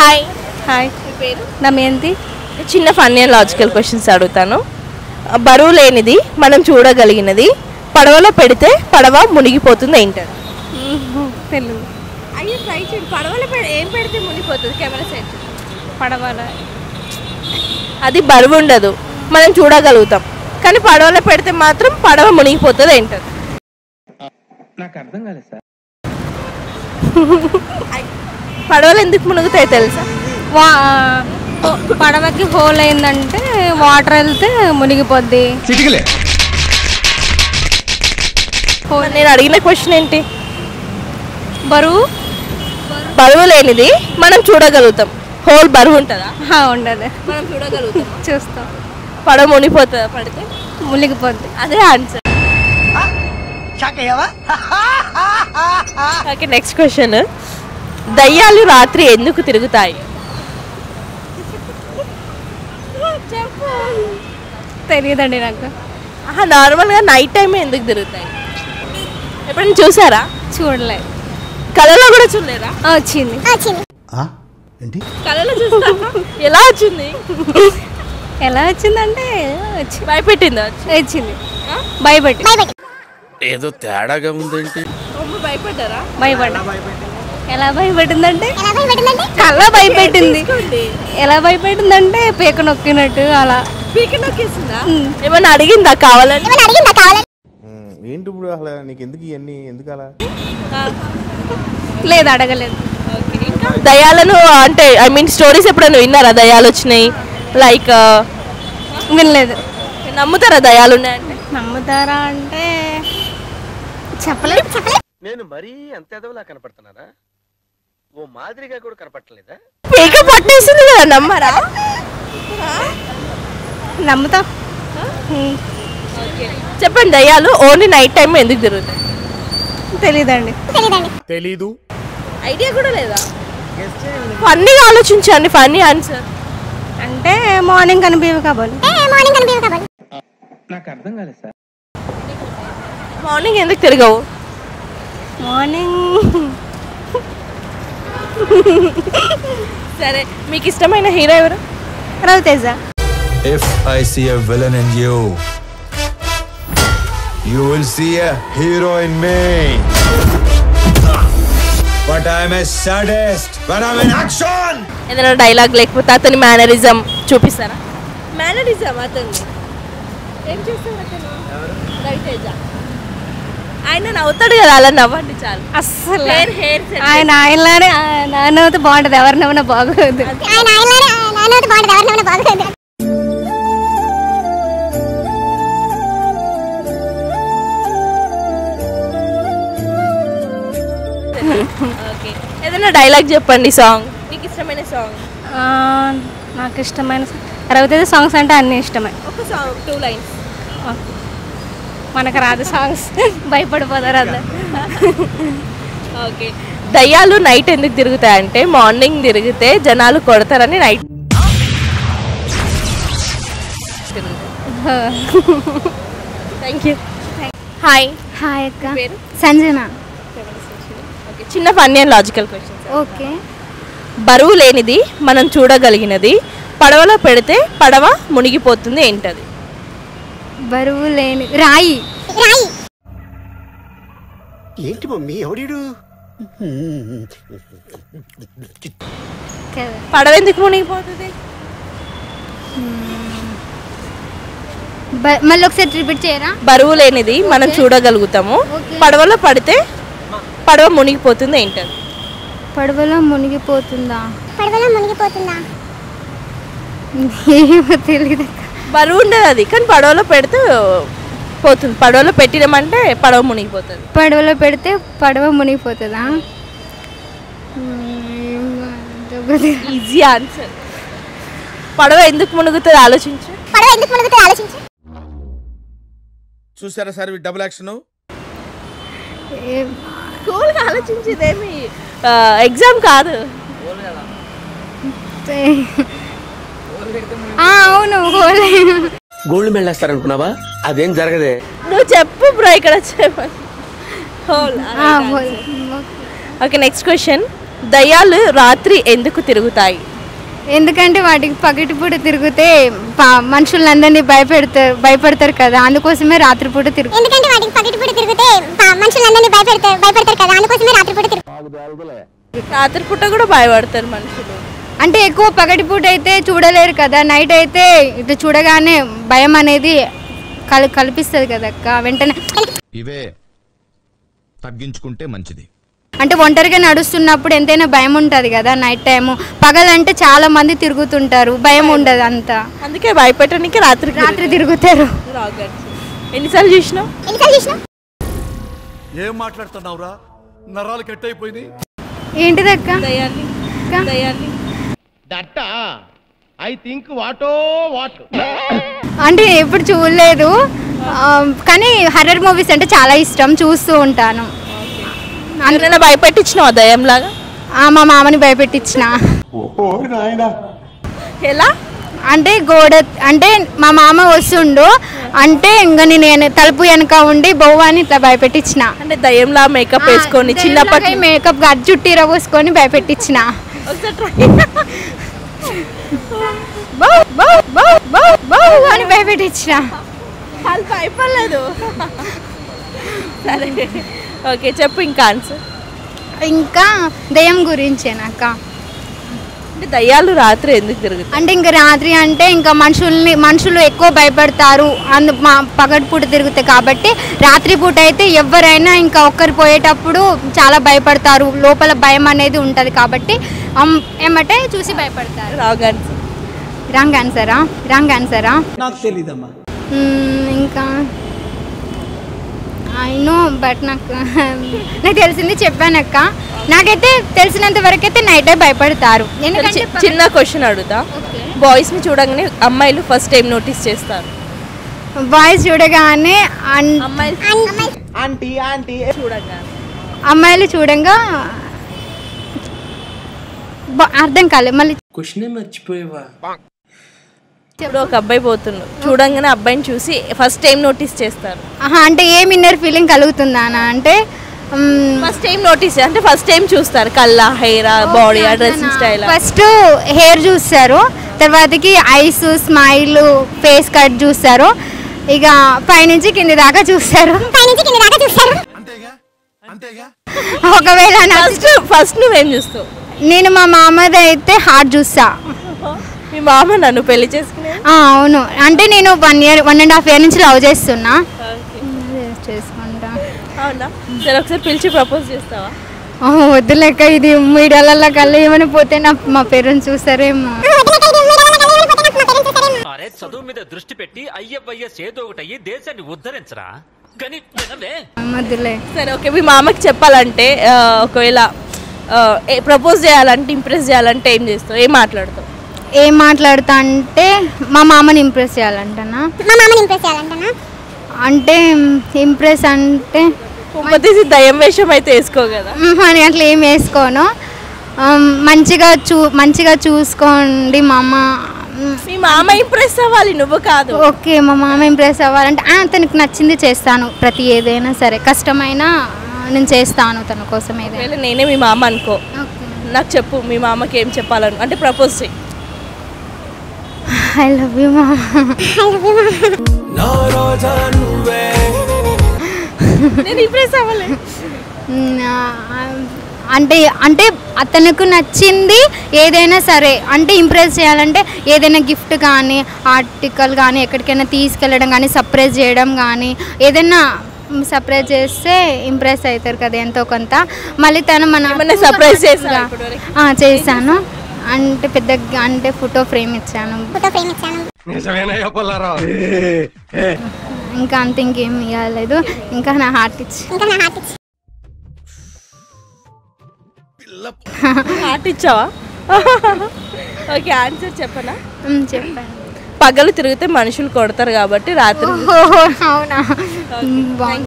Hi hi మీ పేరు దమయంతి చిన్న funny and logical questions అడుగుతాను బరువు లేనిది మనం చూడగలిగినది పడవలో పెడితే పడవ మునిగిపోతుంది ఏంటది తెలుగు అయ్యో ట్రై చేయండి పడవలో ఏం పెడితే మునిగిపోతుంది కెమెరా సైడ్ పడవల అది బరువు ఉండదు మనం చూడగలుగుతాం కానీ పడవలో పెడితే మాత్రం పడవ మునిగిపోతుంది ఏంటది నాకు అర్థం కాలేదు సార్ పడవలు ఎందుకు మునుగుతాయి తెలుసా వా హో- పడవకి హోల్ అయిందంటే వాటర్ వెళ్తే మునిగిపోద్ది చిటికలే మరి నేను అడిగిన క్వశ్చన్ ఏంటి బరువు బరువు లేనిది మనం చూడగలుగుతాం హోల్ బరువు ఉంటుందా హా, ఉండదు మనం చూడగలుగుతాం చూస్తాం పడవ మునిగిపోతుందా పడితే మునిగిపోద్ది అదే ఆన్సర్ ఓకే నెక్స్ట్ క్వశ్చన్ దయ్యాలు రాత్రి ఎందుకు తిరుగుతాయి తెలియదండి నాకు ఆహా నార్మల్గా నైట్ టైం ఎందుకు తిరుగుతాయి ఎప్పుడైనా చూసారా చూడలేదు కళలో కూడా చూడలేరా ఆ, వచ్చింది ఏంటి కళలో చూస్తారా ఎలా వచ్చింది ఎలా వచ్చిందంటే వచ్చి- భయపెట్టిందా వచ్చి వచ్చింది భయపెట్టి ఏదో తేడాగా ఉందేంటి అమ్మ భయపడ్డారా భయపడ్డా ఎలా భయపెట్టిందంటే కళ్ళ భయపెట్టింది ఎలా భయపెట్టిందంటే పీక నొక్కినట్టు అలా పీక నొక్కేసిందా ఏమన్నా అడిగిందా కావాలని ఏంటి ఇప్పుడు అసలు నీకు ఎందుకు ఇవన్నీ ఎందుకు అలా లేదు అడగలేదు దయాలను అంటే ఐ మీన్ స్టోరీస్ ఎప్పుడైనా విన్నారా దయాలు వచ్చినాయి లైక్ వినలేదు నమ్ముతారా దయాలు ఉన్నాయంటే నమ్ముతారా అంటే చెప్పలేదు నేను మరీ అంత ఎదవలా కనపడుతున్నారా ఓ మాదిరిగా కూడా కనపడలేదా పీక పట్టేసింది కదా నమ్మరా నమ్ముతాం చెప్పండి దయ్యాలు ఓన్లీ నైట్ టైం ఎందుకు తిరుగుతాయి తెలీదండి తెలీదు ఐడియా కూడా లేదా ఫన్నీగా ఆలోచించండి ఫన్నీ ఆన్సర్ అంటే మార్నింగ్ కనిపించవు కాబట్టి నాకు అర్థం కాలేదు సార్ మార్నింగ్ ఎందుకు తిరగవు మార్నింగ్ సరే మీకు ఇష్టమైన హీరో ఎవరు Ravi Teja If I see a villain in you, you will see a hero in me. But I'm a sadist when I'm in action. ఏదైనా డైలాగ్ లేకపోతే అతని మేనరిజం చూపిస్తారా మేనరిజం అతను ఏం చేస్తారు అతను రవితేజ ఆయన నవ్వుతాడు కదా అలా నవ్వండి చాలు అస్సలు హెయిర్ హెయిర్ ఆయన ఆయనలానే నాన్నవుతే బాగుంటది ఎవరి నవ్వునా బాగోదు ఓకే ఏదైనా డైలాగ్ చెప్పండి సాంగ్ మీకు ఇష్టమైన సాంగ్ ఆ, నాకు ఇష్టమైన రవితేజ సాంగ్స్ అంటే అన్ని ఇష్టమే ఒక సాంగ్ టూ లైన్స్ మనకు రాదు సాంగ్స్ భయపడిపోతారు అందరు ఓకే దయ్యాలు నైట్ ఎందుకు తిరుగుతాయంటే మార్నింగ్ తిరిగితే జనాలు కొడతారని night thank you hi hi అక్క పేరు సంజన ఓకే చిన్న funny and logical question okay బరువు లేనిది మనం చూడగలిగినది పడవలో పెడితే పడవ మునిగిపోతుంది ఏంటది బరువు లేని రాయి ఏంటి మమ్మీ ఎవడీడు కదా పడవ ఎందుకు మునిగిపోతుంది బ- మళ్ళీ ఒకసారి రిపీట్ చేయరా బరువు లేనిది మనం చూడగలుగుతాము ఓకే. పడవలో పడితే పడవ మునిగిపోతుంది ఏంటది పడవలో మునిగిపోతుందా పడవలో మునిగిపోతుందా ఏమో తెలియదు అక్క. బరువు ఉండదు అది కానీ పడవలో పెడితే పోతుంది పడవలో పెట్టినామంటే పడవ మునిగిపోతుంది పడవలో పెడితే పడవ మునిగిపోతుందా ఏమో, తెలియదు. ఈజీ ఆన్సర్ పడవ ఎందుకు మునుగుతుంది ఆలోచించు చూసారా సార్ డబుల్ యాక్షన్ ఏం- కూల్గా ఆలోచించేదేమి ఎగ్జామ్ కాదు ఆ, అవును హోలే. గోల్డ్ మెళ్ళేస్తారనుకున్నావా అదేం జరగదే నువ్వు చెప్పు బ్రో ఇక్కడ చెప్పు హోల్ ఆ, హోలే. ఓకే నెక్స్ట్ క్వశ్చన్ దయ్యాలు రాత్రి ఎందుకు తిరుగుతాయి ఎందుకంటే వాటికి పగటిపూట తిరిగితే ప- మనుషులందరినీ భయపెడతారు భయపడతారు కదా అందుకోసమే రాత్రిపూట తిరుగు ఎందుకంటే వాటికి పగటిపూట తిరిగితే ప- మనుషులందరినీ భయపెడతారు భయపడతారు కదా అందుకోసమే రాత్రిపూట తిరుగుతారు రాత్రిపూట కూడా భయపడతారు మనుషులు అంటే ఎక్కువ పగటిపూట అయితే చూడలేరు కదా నైట్ అయితే ఇటు చూడగానే భయం అనేది కల్ కల్పిస్తుంది కదా అక్క వెంటనే ఇవే తగ్గించుకుంటే మంచిది అంటే ఒంటరిగా నడుస్తున్నప్పుడు ఎంతైనా భయం ఉంటుంది కదా నైట్ టైము పగలంటే చాలా మంది తిరుగుతుంటారు భయం ఉండదు అంతా అందుకే భయపెట్టడానికి రాత్రి రాత్రి తిరుగుతారు ఎన్నిసార్లు చూసినావు ఎన్నిసార్లు చూసినా ఏం మాట్లాడుతున్నావురా నరాలు కట్ అయిపోయింది ఏంటిదక్క దయ్యాన్ని అక్క? దయ్యాన్ని అంటే ఎప్పుడు చూడలేదు ఆ, కానీ హర్రర్ మూవీస్ అంటే చాలా ఇష్టం చూస్తూ ఉంటాను అందులో భయపెట్టించినావు దయ్యం లాగా ఆ, మా మామని భయపెట్టించిన ఎలా అంటే గోడ అంటే మా మామ వస్తుండు అంటే ఇంకా నేను తలుపు వెనక ఉండి బొవ్వ అని ఇట్లా భయపెట్టించిన అంటే దయ్యంలా మేకప్ వేసుకొని చిన్నప్పటి మేకప్ గడ్ చుట్టీర పోసుకొని భయపెట్టించిన ఒకసారి try. బౌ, బౌ, బౌ, బౌ, బౌ అని భయపెట్టించిన వాళ్ళు భయపడలేదు సరే ఓకే చెప్పు ఇంకా ఆన్సర్ ఇంకా దయ్యం గురించేనాక అంటే దయ్యాలు రాత్రి ఎందుకు తిరుగుతాయి అంటే ఇంకా రాత్రి అంటే ఇంకా మనుషుల్ని మనుషులు ఎక్కువ భయపడతారు అందు మా పగటిపూట తిరుగుతాయి కాబట్టి రాత్రిపూట అయితే ఎవరైనా ఇంకా ఒక్కరు పోయేటప్పుడు చాలా భయపడతారు లోపల భయం అనేది ఉంటుంది కాబట్టి అమ్, ఏమంటే చూసి భయపడతారు రాంగ్ ఆన్సర్ రాంగ్ ఆన్సరా రాంగ్ ఆన్సరా నాకు తెలీదమ్మా ఇంకా ఐ నో బట్ నాకు నాకు తెలిసింది చెప్పానక్క నాకైతే తెలిసినంత వరకు అయితే నైట్ భయపడతారు ఎందుకంటే చి- చిన్న క్వశ్చన్ అడుగుతా బాయ్స్ ని చూడగానే అమ్మాయిలు ఫస్ట్ టైం నోటీస్ చేస్తారు బాయ్స్ చూడగానే అన్- అమ్మాయిలు చూడగానే అమ్మాయిలు చూడంగా బ- అర్థం కాలేదు మళ్ళీ క్వశ్చనే మర్చిపోయేవా ఇప్పుడు ఒక అబ్బాయి పోతుండు చూడంగానే అబ్బాయిని చూసి ఫస్ట్ టైం నోటీస్ చేస్తారు ఆహా, అంటే ఏం ఇన్నర్ ఫీలింగ్ కలుగుతుందా అన్న అంటే మ్, ఫస్ట్ టైం నోటీస్ అంటే ఫస్ట్ టైం చూస్తారు కళ్ళ హెయిర్ బాడీ ఆ డ్రెస్సింగ్ స్టైల్ ఫస్ట్ హెయిర్ చూస్తారు తర్వాతకి ఐస్ స్మైల్ ఫేస్ కట్ చూస్తారు ఇక పైనుంచి కింది దాకా చూస్తారు పైనుంచి కింద దాకా చూస్తారు ఒకవేళ నచ్చ- ఫస్ట్ ఫస్ట్ నువ్వేం చూస్తావు నేను మా మామది అయితే హార్ట్ చూస్తా మీ మామ నన్ను పెళ్లి చేసుకునే ఆ, అవును అంటే నేను one year one and half year నుంచి లవ్ చేస్తున్నా చేసుకుంటా అవునా సరే ఒకసారి పిలిచి ప్రపోజ్ చేస్తావా ఓ, వద్దులేక ఇది మీడియాలలో కల్లా ఏమైనా పోతే నా మా పేరెంట్స్ చూస్తారేమో అరే చదువు మీద దృష్టి పెట్టి అయ్యవయ్యస్ ఏదో ఒకటి అయ్యి దేశాన్ని ఉద్ధరించరా కానీ వినలే వద్దులే సరే ఓకే మీ మామకి చెప్పాలంటే ఆ, ఒకవేళ ప్రపోజ్ చేయాలంటే ఇంప్రెస్ చేయాలంటే ఏం చేస్తావు ఏం మాట్లాడతావు ఏం మాట్లాడుతా అంటే మా మామని ఇంప్రెస్ చేయాలంటనా మా మామని ఇంప్రెస్ చేయాలంటనా అంటే ఇంప్రెస్ అంటే తీసి దయ్యం వేషం అయితే వేసుకో కదా మ్మ్, అని అట్లా ఏం వేసుకోను ఆమ్, మంచిగా చూ మంచిగా చూసుకోండి మా అమ్మ మ్మ్, మీ మామ ఇంప్రెస్ అవ్వాలి నువ్వు కాదు ఓకే మా మామ ఇంప్రెస్ అవ్వాలంటే ఆ, తనకి నచ్చింది చేస్తాను ప్రతి ఏదైనా సరే కష్టమైనా ఆ, నేను చేస్తాను తన కోసం ఏదైనా ఒకవేళ నేనే మీ మామ అనుకో ఓకే నాకు చెప్పు మీ మామకి ఏం చెప్పాలను అంటే ప్రపోజ్ చేయి ఐ లవ్ యూ మా నేను ఇంప్రెస్ అవ్వాలి అంటే అంటే అతనికి నచ్చింది ఏదైనా సరే అంటే ఇంప్రెస్ చేయాలంటే ఏదైనా గిఫ్ట్ కానీ ఆర్టికల్ కానీ ఎక్కడికైనా తీసుకెళ్ళడం కానీ సర్ప్రైజ్ చేయడం కానీ ఏదైనా సర్ప్రైజ్ చేస్తే ఇంప్రెస్ అవుతారు కదా ఎంతో కొంత మళ్ళీ తను మన ఏమన్నా surprise చేశారా ఇప్పటివరకు? ఆ, చేశాను అంటే పెద్ద అంటే ఫోటో ఫ్రేమ్ ఇచ్చాను ఫోటో ఫ్రేమ్ ఇచ్చాను ఇంకా అంత ఇంకేం ఇవ్వలేదు ఇంకా నా హార్ట్ ఇచ్చి ఇంకా నా హార్ట్ ఇచ్చి హార్ట్ ఇచ్చావా ఓకే ఆన్సర్ చెప్పనా ఉమ్, చెప్పాను పగలు తిరిగితే మనుషులు కొడతారు కాబట్టి రాత్రి ఓహో, అవునా బాగుంది